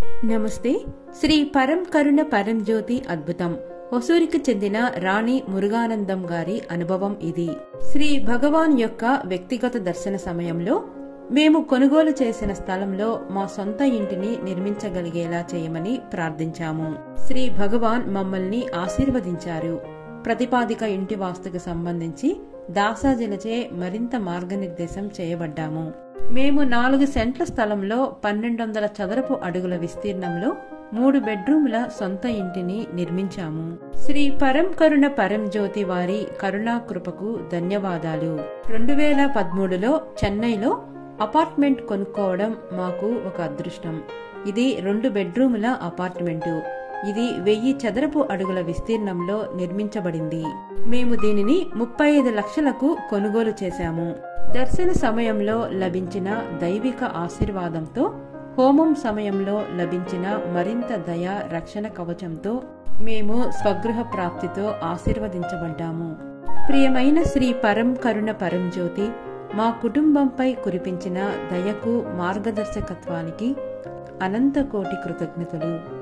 నమస్తే శ్రీ పరం కరుణ పరం జ్యోతి అద్భుతం హొసూరికి చెందిన రాణి మురుగానందం గారి అనుభవం ఇది శ్రీ భగవాన్ యొక్క వ్యక్తిగత దర్శన సమయంలో మేము కొనుగోలు చేసిన స్థలంలో మా సొంత ఇంటిని నిర్మించగలిగేలా చేయమని ప్రార్థించాము శ్రీ భగవాన్ మమ్మల్ని ఆశీర్వదించారు ప్రతిపాదిక ఇంటి వాస్తుకు సంబంధించి దాసాజలచే మరింత మార్గనిర్దేశం చేయబడ్డాము మేము నాలుగు సెంట్ల స్థలంలో పన్నెండు వందల చదరపు అడుగుల విస్తీర్ణంలో మూడు బెడ్రూముల సొంత ఇంటిని నిర్మించాము శ్రీ పరం కరుణ పరం జ్యోతి వారి కరుణా కృపకు ధన్యవాదాలు రెండు వేల పదమూడులో చెన్నైలో అపార్ట్మెంట్ కొనుక్కోవడం మాకు ఒక అదృష్టం ఇది రెండు బెడ్రూముల అపార్ట్మెంటు ఇది వెయ్యి చదరపు అడుగుల విస్తీర్ణంలో నిర్మించబడింది మేము దీనిని ముప్పై ఐదు లక్షలకు కొనుగోలు చేశాము దర్శన సమయంలో లభించిన దైవిక ఆశీర్వాదంతో హోమం సమయంలో లభించిన మరింత దయ రక్షణ కవచంతో మేము స్వగృహ ప్రాప్తితో ఆశీర్వదించబడ్డాము ప్రియమైన శ్రీ పరం కరుణ పరం జ్యోతి మా కుటుంబంపై కురిపించిన దయకు మార్గదర్శకత్వానికి అనంత కోటి కృతజ్ఞతలు